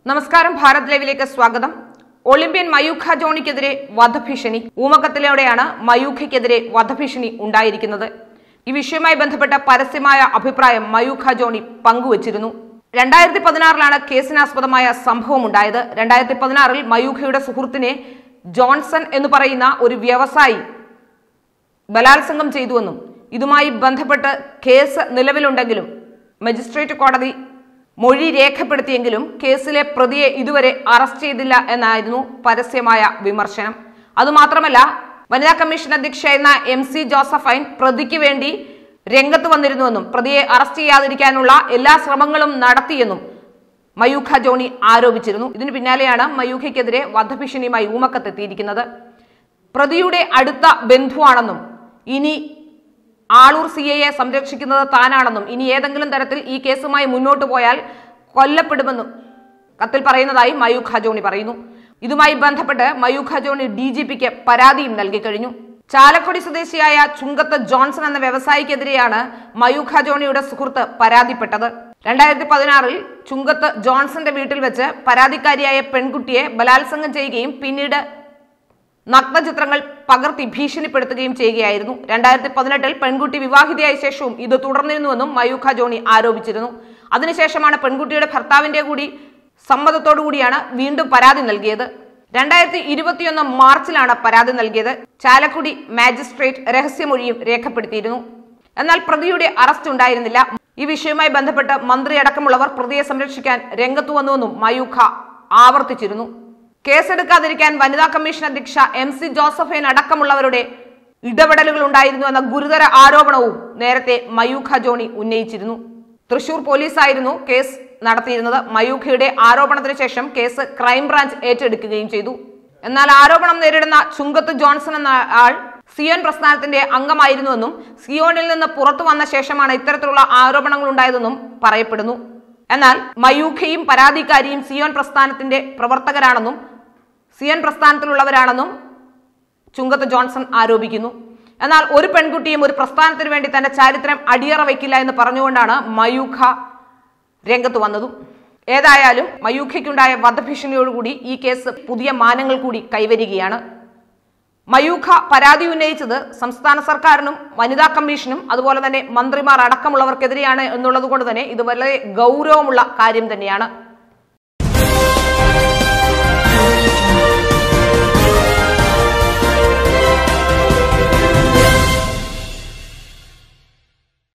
നമസ്കാരം ഭാരത് ലൈവിലേക്ക് സ്വാഗതം ഒളിമ്പ്യൻ മയൂഖ ജോണിക്കെതിരെ വധഭീഷണി ഊമക്കത്തിലൂടെയാണ് മയൂഖയ്ക്കെതിരെ വധഭീഷണി ഉണ്ടായിരിക്കുന്നത് ഈ വിഷയവുമായി ബന്ധപ്പെട്ട പരസ്യമായ അഭിപ്രായം മയൂഖ ജോണി പങ്കുവച്ചിരുന്നു രണ്ടായിരത്തി പതിനാറിലാണ് കേസിനാസ്പദമായ സംഭവം ഉണ്ടായത് രണ്ടായിരത്തി പതിനാറിൽ മയൂഖയുടെ സുഹൃത്തിനെ ജോൺസൺ എന്ന് പറയുന്ന ഒരു വ്യവസായി ബലാത്സംഗം ചെയ്തുവെന്നും ഇതുമായി ബന്ധപ്പെട്ട് കേസ് നിലവിലുണ്ടെങ്കിലും മജിസ്ട്രേറ്റ് കോടതി മൊഴി രേഖപ്പെടുത്തിയെങ്കിലും കേസിലെ പ്രതിയെ ഇതുവരെ അറസ്റ്റ് ചെയ്തില്ല എന്നായിരുന്നു പരസ്യമായ വിമർശനം അതുമാത്രമല്ല വനിതാ കമ്മീഷൻ അധ്യക്ഷയായിരുന്ന എം സി ജോസഫൈൻ പ്രതിക്ക് വേണ്ടി രംഗത്ത് വന്നിരുന്നുവെന്നും പ്രതിയെ അറസ്റ്റ് ചെയ്യാതിരിക്കാനുള്ള എല്ലാ ശ്രമങ്ങളും നടത്തിയെന്നും മയൂഖ ജോണി ആരോപിച്ചിരുന്നു ഇതിനു പിന്നാലെയാണ് മയൂഖയ്ക്കെതിരെ വധഭീഷണിയുമായി ഊമക്കത്തെത്തിയിരിക്കുന്നത് പ്രതിയുടെ അടുത്ത ബന്ധുവാണെന്നും ഇനി ആളൂർ സി എയെ സംരക്ഷിക്കുന്നത് താനാണെന്നും ഇനി ഏതെങ്കിലും തരത്തിൽ ഈ കേസുമായി മുന്നോട്ട് പോയാൽ കൊല്ലപ്പെടുമെന്നും കത്തിൽ പറയുന്നതായി മയൂഖ് ഹജോണി പറയുന്നു ഇതുമായി ബന്ധപ്പെട്ട് മയൂഖ് ഹജോണി ഡി ജി പിക്ക് പരാതിയും നൽകി കഴിഞ്ഞു ചാലക്കുടി സ്വദേശിയായ ചുങ്കത്ത് ജോൺസൺ എന്ന വ്യവസായിക്കെതിരെയാണ് മയൂഖ് ഹജോണിയുടെ സുഹൃത്ത് പരാതിപ്പെട്ടത് രണ്ടായിരത്തി പതിനാറിൽ ചുങ്കത്ത് ജോൺസന്റെ വീട്ടിൽ വെച്ച് പരാതിക്കാരിയായ പെൺകുട്ടിയെ ബലാത്സംഗം ചെയ്യുകയും പിന്നീട് നഗ്നചിത്രങ്ങൾ പകർത്തി ഭീഷണിപ്പെടുത്തുകയും ചെയ്യുകയായിരുന്നു രണ്ടായിരത്തി പതിനെട്ടിൽ പെൺകുട്ടി വിവാഹിതയായ ശേഷവും ഇത് തുടർന്നിരുന്നുവെന്നും മയൂഖ ജോണി ആരോപിച്ചിരുന്നു അതിനുശേഷമാണ് പെൺകുട്ടിയുടെ ഭർത്താവിന്റെ കൂടി സമ്മതത്തോടു കൂടിയാണ് വീണ്ടും പരാതി നൽകിയത് രണ്ടായിരത്തി ഇരുപത്തിയൊന്ന് മാർച്ചിലാണ് പരാതി നൽകിയത് ചാലക്കുടി മാജിസ്ട്രേറ്റ് രഹസ്യമൊഴിയും രേഖപ്പെടുത്തിയിരുന്നു എന്നാൽ പ്രതിയുടെ അറസ്റ്റ് ഉണ്ടായിരുന്നില്ല ഈ വിഷയവുമായി ബന്ധപ്പെട്ട് മന്ത്രി അടക്കമുള്ളവർ പ്രതിയെ സംരക്ഷിക്കാൻ രംഗത്തു വന്നുവെന്നും മയൂഖ ആവർത്തിച്ചിരുന്നു കേസെടുക്കാതിരിക്കാൻ വനിതാ കമ്മീഷൻ അധ്യക്ഷ എം സി ജോസഫൈൻ അടക്കമുള്ളവരുടെ ഇടപെടലുകൾ ഉണ്ടായിരുന്നു എന്ന ഗുരുതര ആരോപണവും നേരത്തെ മയൂഖ ജോണി ഉന്നയിച്ചിരുന്നു തൃശൂർ പോലീസായിരുന്നു കേസ് നടത്തിയിരുന്നത് മയൂഖയുടെ ആരോപണത്തിന് ശേഷം കേസ് ക്രൈംബ്രാഞ്ച് ഏറ്റെടുക്കുകയും ചെയ്തു എന്നാൽ ആരോപണം നേരിടുന്ന ചുങ്കത്ത് ജോൺസൺ എന്ന ആൾ സിയോൻ പ്രസ്ഥാനത്തിന്റെ അംഗമായിരുന്നുവെന്നും സിയോനിൽ നിന്ന് പുറത്തു വന്ന ശേഷമാണ് ഇത്തരത്തിലുള്ള ആരോപണങ്ങൾ ഉണ്ടായതെന്നും പറയപ്പെടുന്നു എന്നാൽ മയൂഖയും പരാതിക്കാരിയും സിയോൻ പ്രസ്ഥാനത്തിന്റെ പ്രവർത്തകരാണെന്നും സിയോൻ പ്രസ്ഥാനത്തിലുള്ളവരാണെന്നും ചുങ്കത്ത് ജോൺസൺ ആരോപിക്കുന്നു എന്നാൽ ഒരു പെൺകുട്ടിയും ഒരു പ്രസ്ഥാനത്തിന് വേണ്ടി തന്റെ ചാരിത്രം അടിയറ വയ്ക്കില്ല എന്ന് പറഞ്ഞുകൊണ്ടാണ് മയൂഖ രംഗത്ത് വന്നതും ഏതായാലും മയൂഖയ്ക്കുണ്ടായ വധഭീഷണിയോടുകൂടി ഈ കേസ് പുതിയ മാനങ്ങൾ കൂടി കൈവരികയാണ് മയൂഖ പരാതി ഉന്നയിച്ചത് സംസ്ഥാന സർക്കാരിനും വനിതാ കമ്മീഷനും അതുപോലെ തന്നെ മന്ത്രിമാർ അടക്കമുള്ളവർക്കെതിരെയാണ് എന്നുള്ളത് കൊണ്ട് തന്നെ ഇത് വളരെ ഗൗരവമുള്ള കാര്യം തന്നെയാണ്